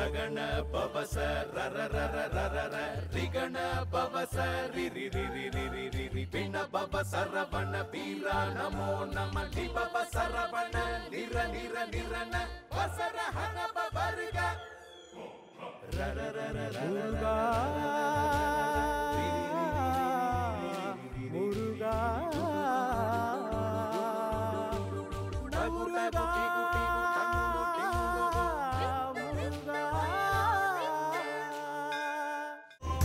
ರಗಣ ಪವಸ ರರ ರರ ರರ ರ ರಿಗಣ ಪವಸ ರಿ ರಿ ರಿ ರಿ ರಿ ರಿ ರಿ ರಿ ಪಿಣ ಪವ ಸರವಣ ಬೀರ ನಮೋ ನಮ ಲಿ ಪವ ಸರವಣ ನಿರ ನಿರ ನಿರನ ವಸರ ಹನ ಪವರ್ಗ ರರ ರರ ರರ മുരുകാ മുരുകാ മുരുകാ മുരുകാ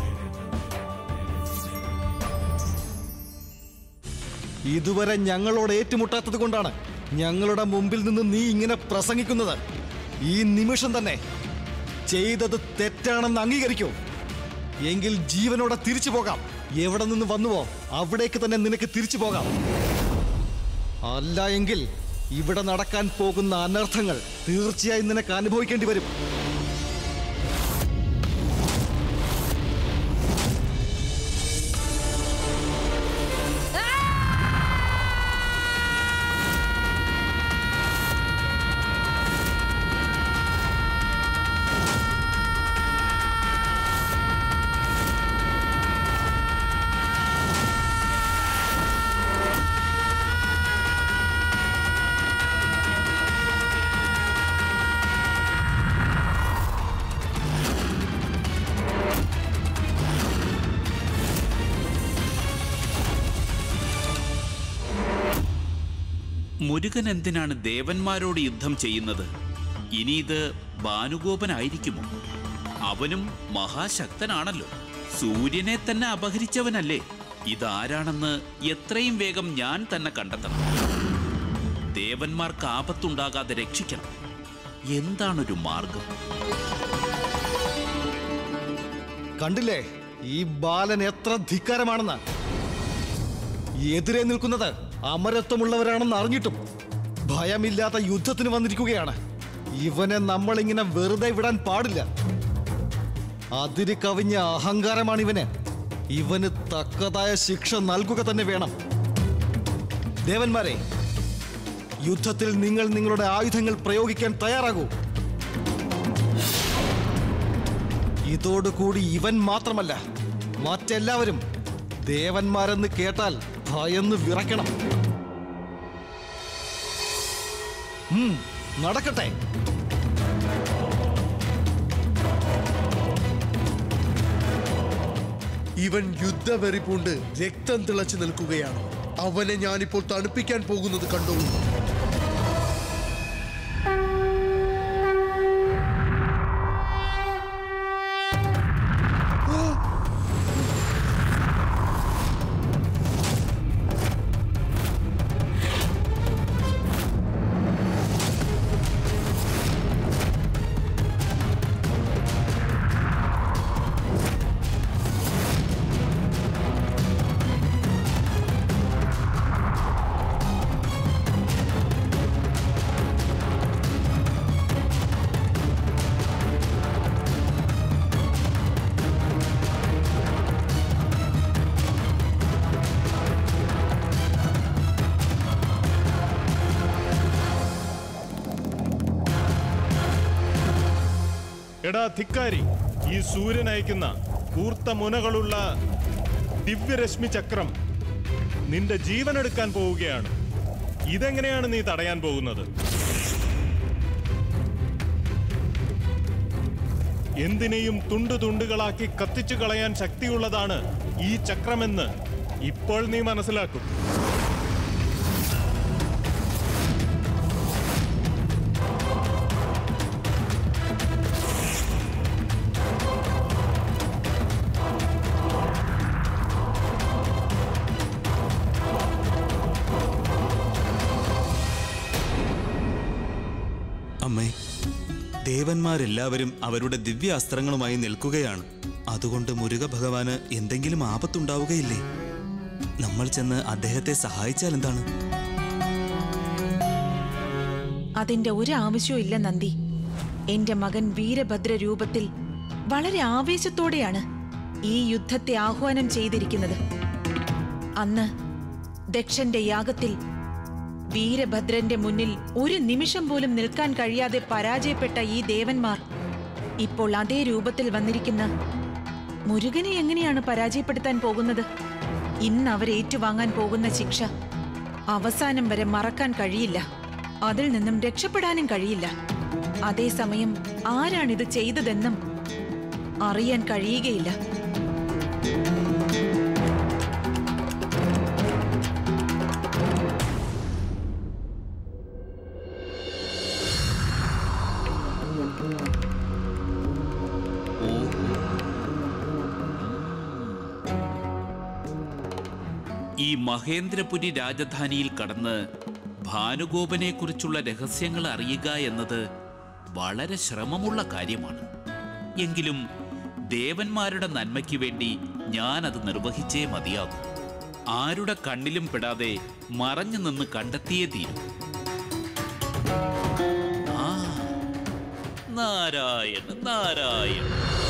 ഇതുവരെ ഞങ്ങളോട് ഏറ്റുമുട്ടാത്തത് കൊണ്ടാണ് ഞങ്ങളുടെ മുമ്പിൽ നിന്ന് നീ ഇങ്ങനെ പ്രസംഗിക്കുന്നത് ഈ നിമിഷം തന്നെ ചെയ്തത് തെറ്റാണെന്ന് അംഗീകരിക്കൂ എങ്കിൽ ജീവനോടെ തിരിച്ചു പോകാം എവിടെ നിന്ന് വന്നുവോ അവിടേക്ക് തന്നെ നിനക്ക് തിരിച്ചു പോകാം അല്ല എങ്കിൽ ഇവിടെ നടക്കാൻ പോകുന്ന അനർത്ഥങ്ങൾ തീർച്ചയായും നിനക്ക് അനുഭവിക്കേണ്ടി വരും മുരുകൻ എന്തിനാണ് ദേവന്മാരോട് യുദ്ധം ചെയ്യുന്നത് ഇനി ഇത് ഭാനുഗോപനായിരിക്കുമോ അവനും മഹാശക്തനാണല്ലോ സൂര്യനെ തന്നെ അപഹരിച്ചവനല്ലേ ഇതാരാണെന്ന് എത്രയും വേഗം ഞാൻ തന്നെ കണ്ടെത്തണം ദേവന്മാർക്ക് ആപത്തുണ്ടാകാതെ രക്ഷിക്കണം എന്താണൊരു മാർഗം കണ്ടില്ലേ ഈ ബാലൻ എത്ര ധിക്കാരമാണെന്ന് എതിരെ നിൽക്കുന്നത് അമരത്വമുള്ളവരാണെന്ന് അറിഞ്ഞിട്ടും ഭയമില്ലാത്ത യുദ്ധത്തിന് വന്നിരിക്കുകയാണ് ഇവനെ നമ്മളിങ്ങനെ വെറുതെ വിടാൻ പാടില്ല അതിര് കവിഞ്ഞ അഹങ്കാരമാണ് ഇവന് ഇവന് തക്കതായ ശിക്ഷ നൽകുക തന്നെ വേണം ദേവന്മാരെ യുദ്ധത്തിൽ നിങ്ങൾ നിങ്ങളുടെ ആയുധങ്ങൾ പ്രയോഗിക്കാൻ തയ്യാറാകൂ ഇതോടുകൂടി ഇവൻ മാത്രമല്ല മറ്റെല്ലാവരും ദേവന്മാരെന്ന് കേട്ടാൽ ഭയന്ന് വിറയ്ക്കണം ഉം, നടക്കട്ടെ ഇവൻ യുദ്ധവെറി പൂണ്ട് രക്തം തിളച്ചു നിൽക്കുകയാണ് അവനെ ഞാനിപ്പോൾ തണുപ്പിക്കാൻ പോകുന്നത് കണ്ടോളൂ എടാ ധിക്കാരി ഈ സൂര്യൻ അയക്കുന്ന കൂർത്ത മുനകളുള്ള ദിവ്യരശ്മി ചക്രം നിന്റെ ജീവൻ എടുക്കാൻ പോവുകയാണ് ഇതെങ്ങനെയാണ് നീ തടയാൻ പോകുന്നത് എന്തിനേയും തുണ്ടു തുണ്ടുകളാക്കി കത്തിച്ചു കളയാൻ ശക്തിയുള്ളതാണ് ഈ ചക്രമെന്ന് ഇപ്പോൾ നീ മനസ്സിലാക്കും അമ്മേ ദേവന്മാരെല്ലാവരും അവരുടെ ദിവ്യ അസ്ത്രങ്ങളുമായി നിൽക്കുകയാണ് അതുകൊണ്ട് മുരുക ഭഗവാന് എന്തെങ്കിലും ആപത്തുണ്ടാവുകയില്ലേ നമ്മൾ ചെന്ന് അദ്ദേഹത്തെ സഹായിച്ചാൽ എന്താണ് അതിന്റെ ഒരു ആവശ്യവും ഇല്ല നന്ദി എന്റെ മകൻ വീരഭദ്ര രൂപത്തിൽ വളരെ ആവേശത്തോടെയാണ് ഈ യുദ്ധത്തെ ആഹ്വാനം ചെയ്തിരിക്കുന്നത് അന്ന് ദക്ഷന്റെ യാഗത്തിൽ വീരഭദ്രന്റെ മുന്നിൽ ഒരു നിമിഷം പോലും നിൽക്കാൻ കഴിയാതെ പരാജയപ്പെട്ട ഈ ദേവന്മാർ ഇപ്പോൾ അതേ രൂപത്തിൽ വന്നിരിക്കുന്ന മുരുകനെ എങ്ങനെയാണ് പരാജയപ്പെടുത്താൻ പോകുന്നത് ഇന്ന് അവർ ഏറ്റുവാങ്ങാൻ പോകുന്ന ശിക്ഷ അവസാനം വരെ മറക്കാൻ കഴിയില്ല അതിൽ നിന്നും രക്ഷപ്പെടാനും കഴിയില്ല അതേസമയം ആരാണിത് ചെയ്തതെന്നും അറിയാൻ കഴിയുകയില്ല ഈ മഹേന്ദ്രപുരി രാജധാനിയിൽ കടന്ന് ഭാനുഗോപനെക്കുറിച്ചുള്ള രഹസ്യങ്ങൾ അറിയുക എന്നത് വളരെ ശ്രമമുള്ള കാര്യമാണ് എങ്കിലും ദേവന്മാരുടെ നന്മയ്ക്ക് വേണ്ടി ഞാൻ അത് നിർവഹിച്ചേ മതിയാകൂ ആരുടെ കണ്ണിലും പെടാതെ മറഞ്ഞു നിന്ന് കണ്ടെത്തിയേ തീരും ആ നാരായണ നാരായണ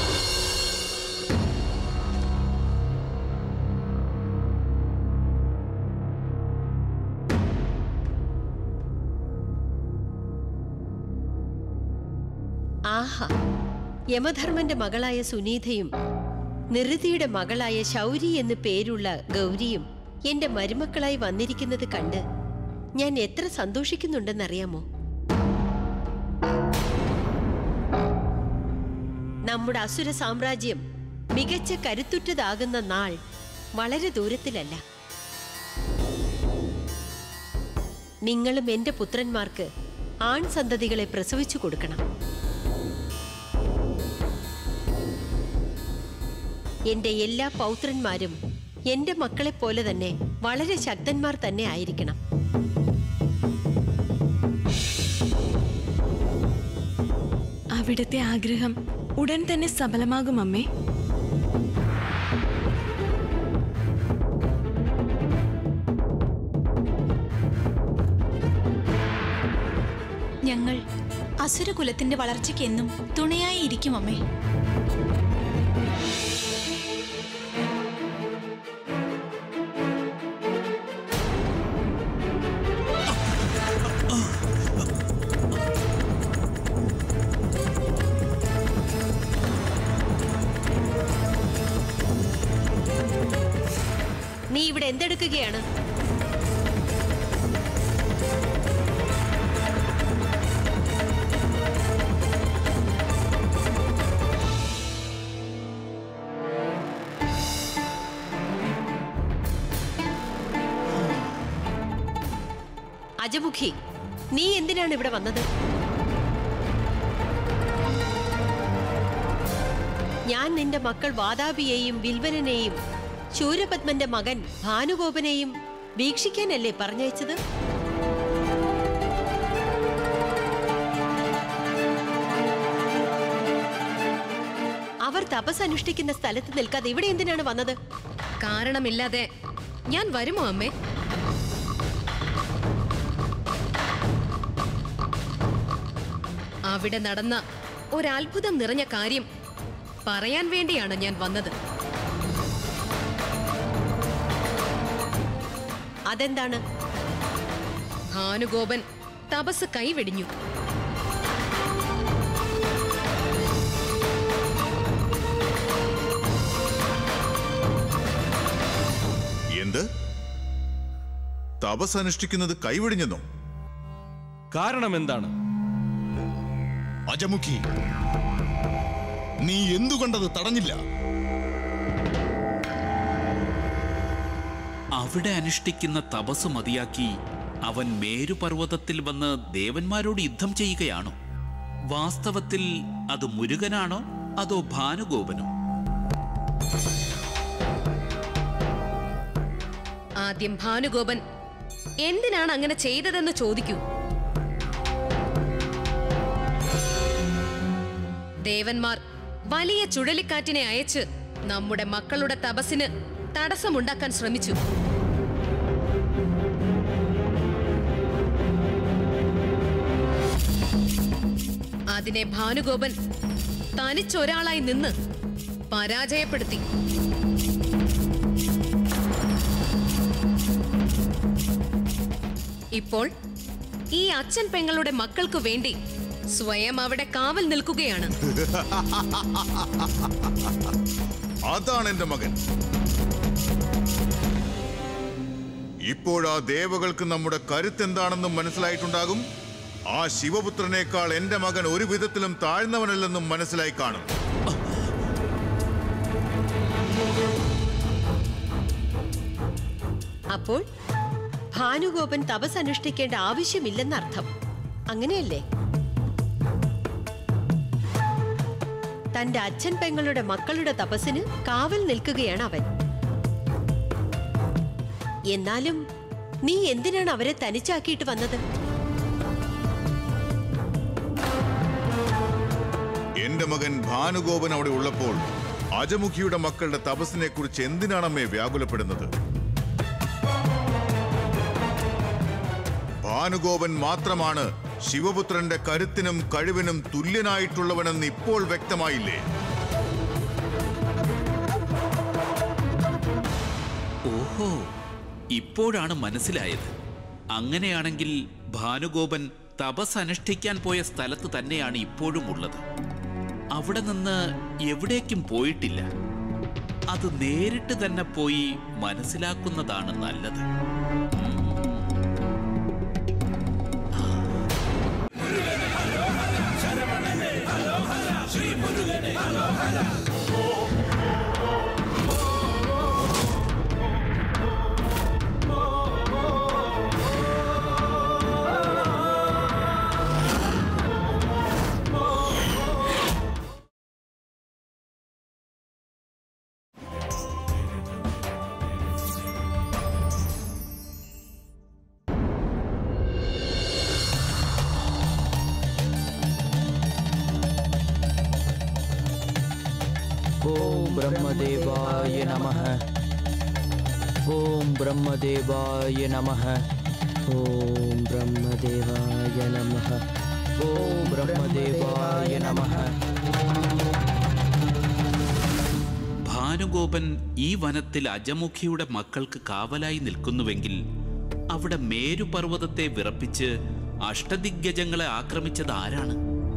ആഹാ യമധർമ്മന്റെ മകളായ സുനീതയും നിറുതിയുടെ മകളായ ശൗരി എന്ന് പേരുള്ള ഗൗരിയും എന്റെ മരുമക്കളായി വന്നിരിക്കുന്നത് കണ്ട് ഞാൻ എത്ര സന്തോഷിക്കുന്നുണ്ടെന്നറിയാമോ നമ്മുടെ അസുര സാമ്രാജ്യം മികച്ച കരുത്തുറ്റതാകുന്ന നാൾ വളരെ ദൂരത്തിലല്ല നിങ്ങളും എന്റെ പുത്രന്മാർക്ക് ആൺസന്തതികളെ പ്രസവിച്ചു കൊടുക്കണം എന്റെ എല്ലാ പൗത്രന്മാരും എന്റെ മക്കളെ പോലെ തന്നെ വളരെ ശക്തന്മാർ തന്നെ ആയിരിക്കണം അവിടുത്തെ ആഗ്രഹം ഉടൻ തന്നെ സഫലമാകും അമ്മേ ഞങ്ങൾ അസുരകുലത്തിന്റെ വളർച്ചയ്ക്ക് എന്നും തുണയായി ഇരിക്കും അമ്മേ നീ ഇവിടെ എന്തെടുക്കുകയാണ് അജമുഖി നീ എന്തിനാണ് ഇവിടെ വന്നത് ഞാൻ നിന്റെ മക്കൾ വാതാപിയെയും വിൽവനെയും ശൂരപത്മന്റെ മകൻ ഭാനുഗോപനെയും വീക്ഷിക്കാനല്ലേ പറഞ്ഞയച്ചത് അവർ തപസ് അനുഷ്ഠിക്കുന്ന സ്ഥലത്ത് നിൽക്കാതെ ഇവിടെ എന്തിനാണ് വന്നത് കാരണമില്ലാതെ ഞാൻ വരുമോ അമ്മേ അവിടെ നടന്ന ഒരത്ഭുതം നിറഞ്ഞ കാര്യം പറയാൻ വേണ്ടിയാണ് ഞാൻ വന്നത് അതെന്താണ് ഭാനുഗോപൻ തപസ് കൈവെടിഞ്ഞു എന്ത് തപസ് അനുഷ്ഠിക്കുന്നത് കൈവെടിഞ്ഞെന്നോ കാരണം എന്താണ് അജമുഖി നീ എന്തു കണ്ടത് തടഞ്ഞില്ല അവിടെ അനുഷ്ഠിക്കുന്ന തപസ് മതിയാക്കി അവൻ മേരുപർവ്വതത്തിൽ വന്ന് ദേവന്മാരോട് യുദ്ധം ചെയ്യുകയാണോ വാസ്തവത്തിൽ അത് മുരുകനാണോ അതോ ഭാനുഗോപനോ ആദ്യം ഭാനുഗോപൻ എന്തിനാണ് അങ്ങനെ ചെയ്തതെന്ന് ചോദിക്കൂ ദേവന്മാർ വലിയ ചുഴലിക്കാറ്റിനെ അയച്ച് നമ്മുടെ മക്കളുടെ തപസ്സിന് തടസ്സമുണ്ടാക്കാൻ ശ്രമിച്ചു അതിനെ ഭാനുഗോപൻ തനിച്ചൊരാളായി നിന്ന് പരാജയപ്പെടുത്തി ഇപ്പോൾ ഈ അച്ഛൻ പെങ്ങളുടെ മക്കൾക്ക് വേണ്ടി സ്വയം അവിടെ കാവൽ നിൽക്കുകയാണ് അതാണ് എന്റെ മകൻ ഇപ്പോഴാ ദേവകൾക്ക് നമ്മുടെ കരുത്തെന്താണെന്നും മനസ്സിലായിട്ടുണ്ടാകും ആ ശിവപുത്രനേക്കാൾ എന്റെ മകൻ ഒരു വിധത്തിലും താഴ്ന്നവനല്ലെന്നും മനസ്സിലായി കാണും അപ്പോൾ ഭാനുഗോപൻ തപസ് അനുഷ്ഠിക്കേണ്ട ആവശ്യമില്ലെന്നർത്ഥം അങ്ങനെയല്ലേ തന്റെ അച്ഛൻ പെങ്ങളുടെ മക്കളുടെ തപസ്സിന് കാവൽ നിൽക്കുകയാണ് അവൻ എന്നാലും നീ എന്തിനാണ് അവരെ തനിച്ചാക്കിയിട്ട് വന്നത് എന്റെ മകൻ ഭാനുഗോപൻ അവിടെ ഉള്ളപ്പോൾ അജമുഖിയുടെ മക്കളുടെ തപസ്സിനെ കുറിച്ച് എന്തിനാണമ്മേ വ്യാകുലപ്പെടുന്നത് ഭാനുഗോപൻ മാത്രമാണ് ശിവപുത്രന്റെ കരുത്തിനും കഴിവിനും തുല്യനായിട്ടുള്ളവനെന്ന് ഇപ്പോൾ വ്യക്തമായില്ലേ ഓഹോ ഇപ്പോഴാണ് മനസ്സിലായത് അങ്ങനെയാണെങ്കിൽ ഭാനുഗോപൻ തപസ് അനുഷ്ഠിക്കാൻ പോയ സ്ഥലത്ത് തന്നെയാണ് ഇപ്പോഴും ഉള്ളത് അവിടെ നിന്ന് എവിടേക്കും പോയിട്ടില്ല അത് നേരിട്ട് തന്നെ പോയി മനസ്സിലാക്കുന്നതാണ് നല്ലത് ॐ ब्रह्मदेवाय नमः ॐ ब्रह्मदेवाय नमः ॐ ब्रह्मदेवाय नमः ॐ ब्रह्मदेवाय नमः ഭാനുഗോപൻ ഈ വനത്തിൽ അജമുഖിയുടെ മക്കൾക്ക് കാവലായി നിൽക്കുന്നുവെങ്കിൽ അവിടെ മേരുപർവ്വതത്തെ വിറപ്പിച്ച് അഷ്ടദിഗ്ഗജങ്ങളെ ആക്രമിച്ചത് ആരാണ്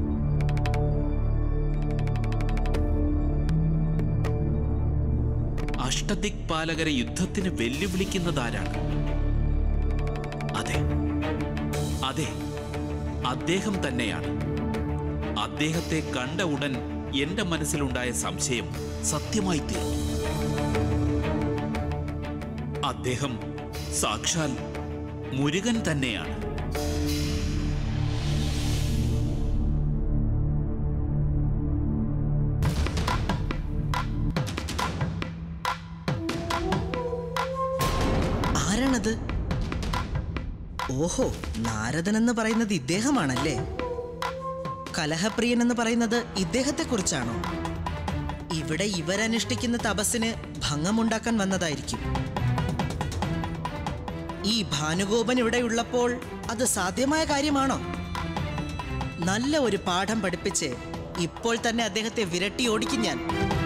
അഷ്ടദിക്പാലകരെ യുദ്ധത്തിന് വെല്ലുവിളിക്കുന്നതാരാണ് അതെ അതെ അദ്ദേഹം തന്നെയാണ് അദ്ദേഹത്തെ കണ്ട ഉടൻ എന്റെ മനസ്സിലുണ്ടായ സംശയം സത്യമായി തീർന്നു അദ്ദേഹം സാക്ഷാൽ മുരുകൻ തന്നെയാണ് ആരാണത് ഓഹോ നാരദൻ എന്ന് പറയുന്നത് ഇദ്ദേഹമാണല്ലേ കലഹപ്രിയൻ എന്ന് പറയുന്നത് ഇദ്ദേഹത്തെ കുറിച്ചാണോ ഇവിടെ ഇവരനുഷ്ഠിക്കുന്ന തപസ്സിന് ഭംഗമുണ്ടാക്കാൻ വന്നതായിരിക്കും ഈ ഭാനുഗോപൻ ഇവിടെ ഉള്ളപ്പോൾ അത് സാധ്യമായ കാര്യമാണോ നല്ല ഒരു പാഠം പഠിപ്പിച്ച് ഇപ്പോൾ തന്നെ അദ്ദേഹത്തെ വിരട്ടി ഓടിക്കും ഞാൻ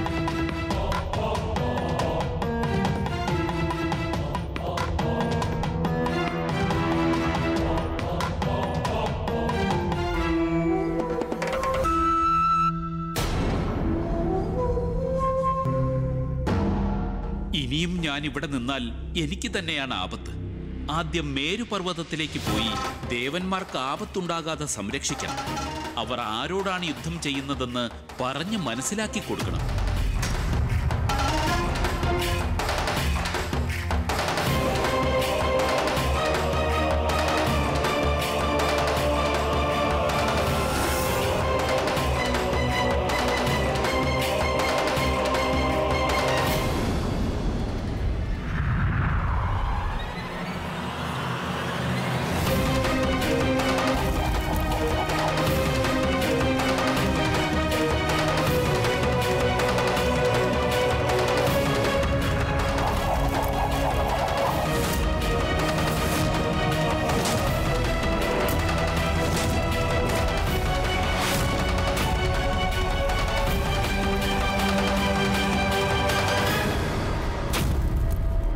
ഇനിയും ഞാൻ ഇവിടെ നിന്നാൽ എനിക്ക് തന്നെയാണ് ആപത്ത് ആദ്യം മേരുപർവ്വതത്തിലേക്ക് പോയി ദേവന്മാർക്ക് ആപത്തുണ്ടാകാതെ സംരക്ഷിക്കണം അവർ ആരോടാണ് യുദ്ധം ചെയ്യുന്നതെന്ന് പറഞ്ഞ് മനസ്സിലാക്കി കൊടുക്കണം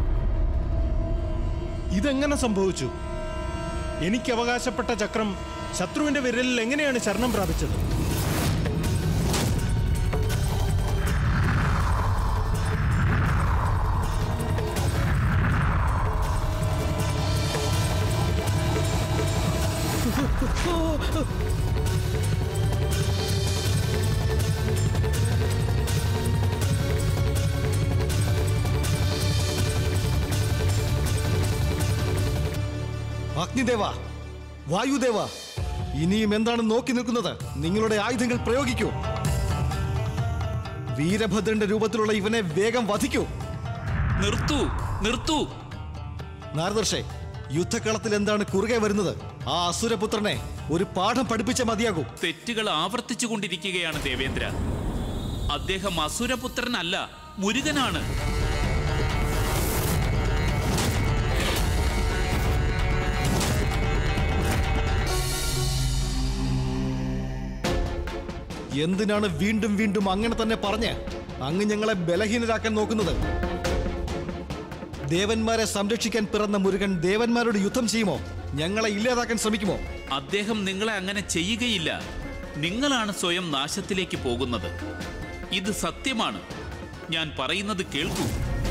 ഇതെങ്ങനെ സംഭവിച്ചു എനിക്ക് അവകാശപ്പെട്ട ചക്രം ശത്രുവിന്റെ വിരലിൽ എങ്ങനെയാണ് ശരണം പ്രാപിച്ചത് അഗ്നിദേവ വായുദേവ ഇനിയും എന്താണ് നോക്കി നിൽക്കുന്നത് നിങ്ങളുടെ ആയുധങ്ങൾ പ്രയോഗിക്കൂ വീരഭദ്രന്റെ രൂപത്തിലുള്ള ഇവനെ വേഗം വധിക്കൂ നിർത്തൂ നിർത്തൂ നാരദർഷേ യുദ്ധക്കളത്തിൽ എന്താണ് കുറുകെ വരുന്നത് ആ അസുരപുത്രനെ ഒരു പാഠം പഠിപ്പിച്ച മതിയാകൂ തെറ്റുകൾ ആവർത്തിച്ചു കൊണ്ടിരിക്കുകയാണ് ദേവേന്ദ്ര അദ്ദേഹം അസുരപുത്രനല്ല മുരുകനാണ് എന്തിനാണ് വീണ്ടും വീണ്ടും അങ്ങനെ തന്നെ പറഞ്ഞ് അങ്ങ് ഞങ്ങളെ ബലഹീനരാക്കാൻ നോക്കുന്നത് ദേവന്മാരെ സംരക്ഷിക്കാൻ പിറന്ന മുരുകൻ ദേവന്മാരോട് യുദ്ധം ചെയ്യുമോ ഞങ്ങളെ ഇല്ലാതാക്കാൻ ശ്രമിക്കുമോ അദ്ദേഹം നിങ്ങളെ അങ്ങനെ ചെയ്യുകയില്ല നിങ്ങളാണ് സ്വയം നാശത്തിലേക്ക് പോകുന്നത് ഇത് സത്യമാണ് ഞാൻ പറയുന്നത് കേൾക്കൂ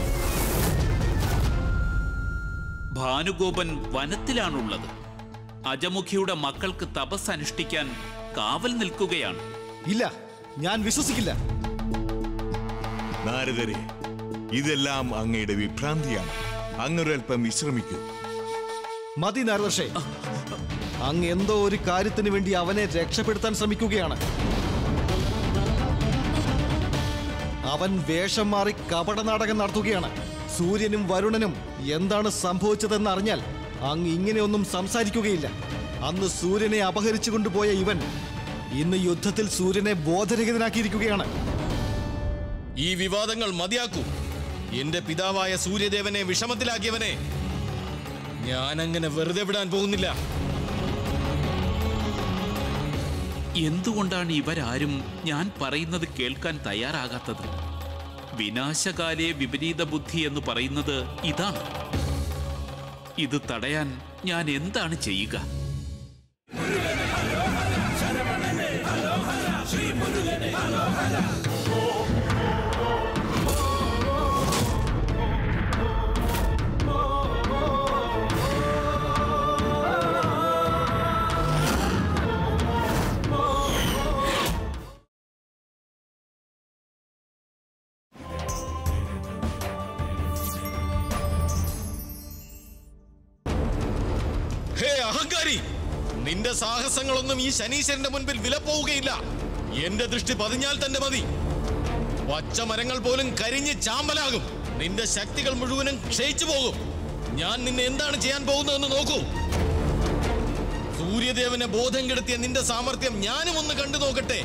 ഭാനുഗോപൻ വനത്തിലാണുള്ളത് അജമുഖിയുടെ മക്കൾക്ക് തപസ് അനുഷ്ഠിക്കാൻ കാവൽ നിൽക്കുകയാണ് ഇല്ല ഞാൻ വിശ്വസിക്കില്ല നാരദരെ ഇതെല്ലാം അങ്ങയുടെ വിഭ്രാന്തിയാണ് അങ്ങൊരൽപ്പം വിശ്രമിക്കൂ മതി നാരദർഷേ അങ്ങ് എന്തോ ഒരു കാര്യത്തിന് വേണ്ടി അവനെ രക്ഷപ്പെടുത്താൻ ശ്രമിക്കുകയാണ് അവൻ വേഷം മാറി കപടനാടകം നടത്തുകയാണ് സൂര്യനും വരുണനും എന്താണ് സംഭവിച്ചതെന്ന് അറിഞ്ഞാൽ അങ്ങ് ഇങ്ങനെയൊന്നും സംസാരിക്കുകയില്ല അന്ന് സൂര്യനെ അപഹരിച്ചു കൊണ്ടുപോയ ഇവൻ ഇന്ന് യുദ്ധത്തിൽ സൂര്യനെ ബോധരഹിതനാക്കിയിരിക്കുകയാണ് ഈ വിവാദങ്ങൾ മതിയാക്കൂ എന്റെ പിതാവായ സൂര്യദേവനെ വിഷമത്തിലാക്കിയവനെ ഞാൻ അങ്ങനെ വെറുതെ വിടാൻ പോകുന്നില്ല എന്തുകൊണ്ടാണ് ഇവരാരും ഞാൻ പറയുന്നത് കേൾക്കാൻ തയ്യാറാകാത്തത് വിനാശകാലേ വിപരീത ബുദ്ധി എന്ന് പറയുന്നത് ഇതാണ് ഇത് തടയാൻ ഞാൻ എന്താണ് ചെയ്യുക ഹേ അഹങ്കാരി നിന്റെ സാഹസങ്ങളൊന്നും ഈ ശനീശ്വരന്റെ മുൻപിൽ വില പോവുകയില്ല എന്റെ ദൃഷ്ടി പതിഞ്ഞാൽ തന്നെ മതി പച്ചമരങ്ങൾ പോലും കരിഞ്ഞ് ചാമ്പലാകും നിന്റെ ശക്തികൾ മുഴുവനും ക്ഷയിച്ചു പോകും ഞാൻ നിന്നെ എന്താണ് ചെയ്യാൻ പോകുന്നതെന്ന് നോക്കൂ സൂര്യദേവനെ ബോധം കെടുത്തിയ നിന്റെ സാമർത്ഥ്യം ഞാനും ഒന്ന് കണ്ടു നോക്കട്ടെ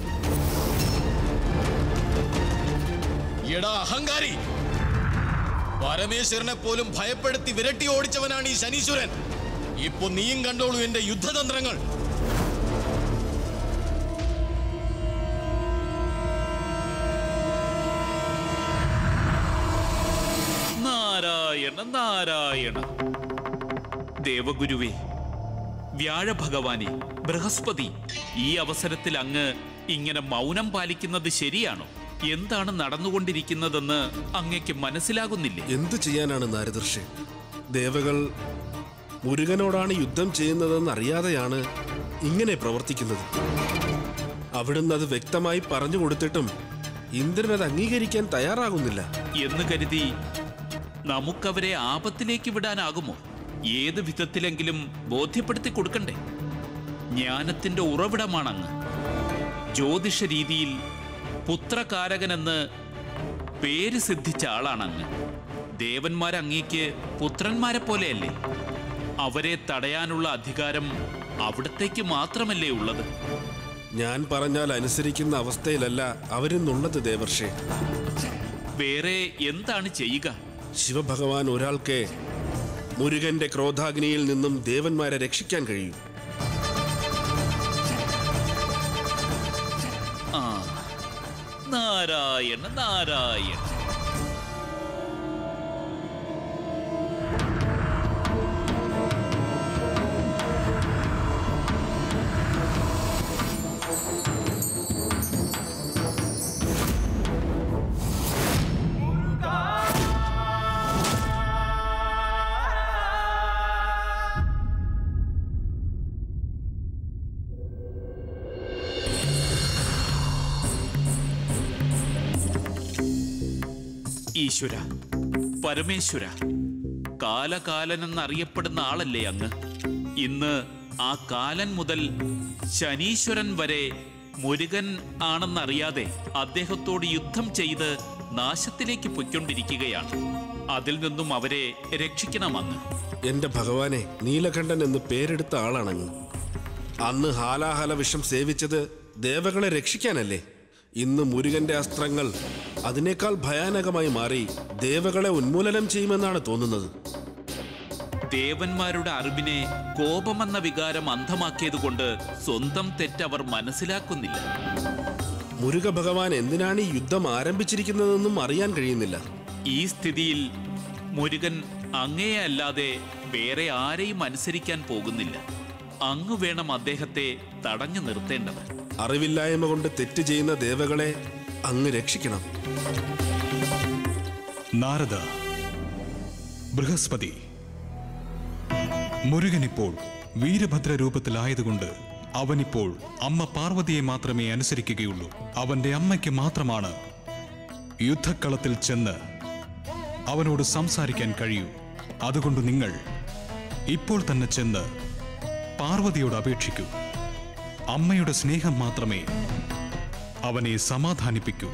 എടാ അഹങ്കാരി പരമേശ്വരനെ പോലും ഭയപ്പെടുത്തി വിരട്ടി ഓടിച്ചവനാണ് ഈ ശനീശ്വരൻ ഇപ്പൊ നീയും കണ്ടോളൂ എന്റെ യുദ്ധതന്ത്രങ്ങൾ നാരായണ നാരായണ ദേവഗുരുവേ വ്യാഴഭഗവാനെ ബൃഹസ്പതി ഈ അവസരത്തിൽ അങ്ങ് ഇങ്ങനെ മൗനം പാലിക്കുന്നത് ശരിയാണോ എന്താണ് നടന്നുകൊണ്ടിരിക്കുന്നതെന്ന് അങ്ങയ്ക്ക് മനസ്സിലാകുന്നില്ലേ എന്തു ചെയ്യാനാണ് നാരദർഷി ദേവകൾ മുരുകനോടാണ് യുദ്ധം ചെയ്യുന്നതെന്ന് അറിയാതെയാണ് ഇങ്ങനെ പ്രവർത്തിക്കുന്നത് അവിടുന്ന് അത് വ്യക്തമായി പറഞ്ഞു കൊടുത്തിട്ടും ഇന്ദ്രൻ അത് അംഗീകരിക്കാൻ തയ്യാറാകുന്നില്ല എന്ന് കരുതി നമുക്കവരെ ആപത്തിലേക്ക് വിടാനാകുമോ ഏത് വിധത്തിലെങ്കിലും ബോധ്യപ്പെടുത്തി കൊടുക്കണ്ടേ ജ്ഞാനത്തിന്റെ ഉറവിടമാണങ്ങ് ജ്യോതിഷ രീതിയിൽ പുത്രകാരകനെന്ന് പേര് സിദ്ധിച്ച ആളാണങ്ങ് ദേവന്മാരങ്ങേക്ക് പുത്രന്മാരെ പോലെയല്ലേ അവരെ തടയാനുള്ള അധികാരം അവിടത്തേക്ക് മാത്രമല്ലേ ഉള്ളത് ഞാൻ പറഞ്ഞാൽ അനുസരിക്കുന്ന അവസ്ഥയിലല്ല അവരെന്നുള്ളത് ദേവർഷേ വേറെ എന്താണ് ചെയ്യുക ശിവഭഗവാൻ ഒരാൾക്ക് മുരുകന്റെ ക്രോധാഗ്നിയിൽ നിന്നും ദേവന്മാരെ രക്ഷിക്കാൻ കഴിയും ആ നാരായണ നാരായണ ഈശ്വര പരമേശ്വര കാലകാലനെന്നറിയപ്പെടുന്ന ആളല്ലേ അങ്ങ് ഇന്ന് ആ കാലൻ മുതൽ ശനീശ്വരൻ വരെ മുരുകൻ ആണെന്നറിയാതെ അദ്ദേഹത്തോട് യുദ്ധം ചെയ്ത് നാശത്തിലേക്ക് പൊയ്ക്കൊണ്ടിരിക്കുകയാണ് അതിൽ നിന്നും അവരെ രക്ഷിക്കണം അങ്ങ് എന്റെ ഭഗവാനെ നീലകണ്ഠൻ എന്ന് പേരെടുത്ത ആളാണങ്ങ് അന്ന് ഹാലാഹല വിഷം സേവിച്ചത് ദേവകളെ രക്ഷിക്കാനല്ലേ ഇന്ന് മുരുകന്റെ അസ്ത്രങ്ങൾ അതിനേക്കാൾ ഭയാനകമായി മാറി ദേവകളെ ഉന്മൂലനം ചെയ്യുമെന്നാണ് തോന്നുന്നത് ദേവന്മാരുടെ അറിവിനെ കോപമെന്ന വികാരം അന്ധമാക്കിയതുകൊണ്ട് സ്വന്തം തെറ്റവർ മനസ്സിലാക്കുന്നില്ല മുരുക ഭഗവാൻ എന്തിനാണ് ഈ യുദ്ധം ആരംഭിച്ചിരിക്കുന്നതെന്നും അറിയാൻ കഴിയുന്നില്ല ഈ സ്ഥിതിയിൽ മുരുകൻ അങ്ങയെ അല്ലാതെ വേറെ ആരെയും അനുസരിക്കാൻ പോകുന്നില്ല അങ്ങ് വേണം അദ്ദേഹത്തെ തടഞ്ഞു നിർത്തേണ്ടത് അറിവില്ലായ്മ കൊണ്ട് തെറ്റ് ചെയ്യുന്ന ദേവകളെ അങ്ങ് രക്ഷിക്കണം നാരദ ബൃഹസ്പതി മുരുകനിപ്പോൾ വീരഭദ്ര രൂപത്തിലായതുകൊണ്ട് അവനിപ്പോൾ അമ്മ പാർവതിയെ മാത്രമേ അനുസരിക്കുകയുള്ളൂ അവന്റെ അമ്മയ്ക്ക് മാത്രമാണ് യുദ്ധക്കളത്തിൽ ചെന്ന് അവനോട് സംസാരിക്കാൻ കഴിയൂ അതുകൊണ്ട് നിങ്ങൾ ഇപ്പോൾ തന്നെ ചെന്ന് പാർവതിയോട് അപേക്ഷിക്കൂ അമ്മയുടെ സ്നേഹം മാത്രമേ അവനെ സമാധാനിപ്പിക്കൂ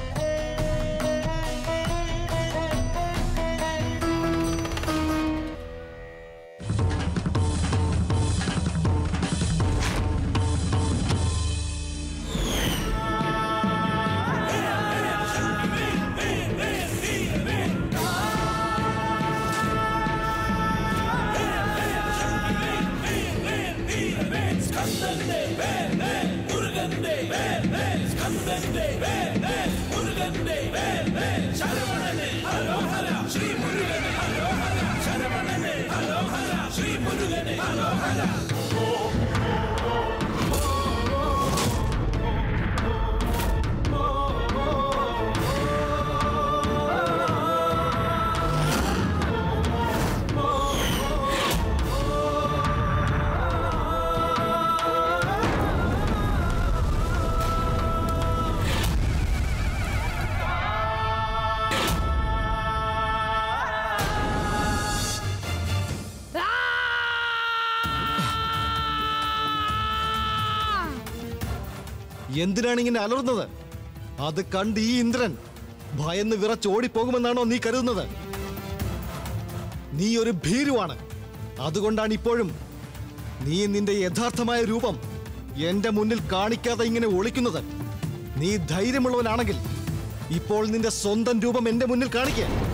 എന്തിനാണ് ഇങ്ങനെ അലറുന്നത് അത് കണ്ട് ഈ ഇന്ദ്രൻ ഭയന്ന് വിറച്ചോടിപ്പോകുമെന്നാണോ നീ കരുതുന്നത് നീ ഒരു ഭീരുവാണ് അതുകൊണ്ടാണ് ഇപ്പോഴും നീ നിന്റെ യഥാർത്ഥമായ രൂപം എന്റെ മുന്നിൽ കാണിക്കാതെ ഇങ്ങനെ ഒളിക്കുന്നത് നീ ധൈര്യമുള്ളവനാണെങ്കിൽ ഇപ്പോൾ നിന്റെ സ്വന്തം രൂപം എന്റെ മുന്നിൽ കാണിക്കുക